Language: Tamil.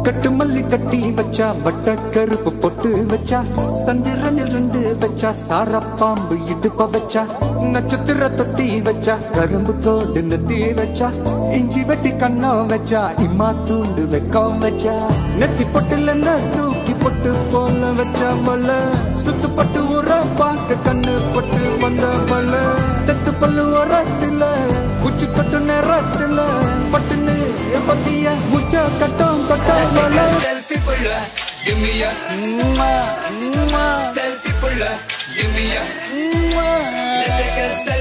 கட்டு மல்லி கட்டி வச்சா வட்ட கருப்பு பொட்டு வச்சா சந்திரனில் ரெண்டு வச்சா சார பாம்பு இடுப்ப வச்சா நட்சத்திர தொட்டி வச்சா கரும்பு கோடு நெத்தி வச்சா இஞ்சி வெட்டி கண்ணம் வச்சா இம்மா தூண்டு வெக்கம் வச்சா நெத்தி பொட்டுல தூக்கி பொட்டு போல வச்சா மல சுத்து பட்டு உர பார்க்க கண்ணு பொட்டு வந்த மல தெத்து பல்லு உரத்துல உச்சி கொட்டு நேரத்துல பட்டுன்னு பத்திய முச்ச கட்டம் கட்டம் மல Selfie pull up, give me a selfie pull up, give me a. Let's take a selfie.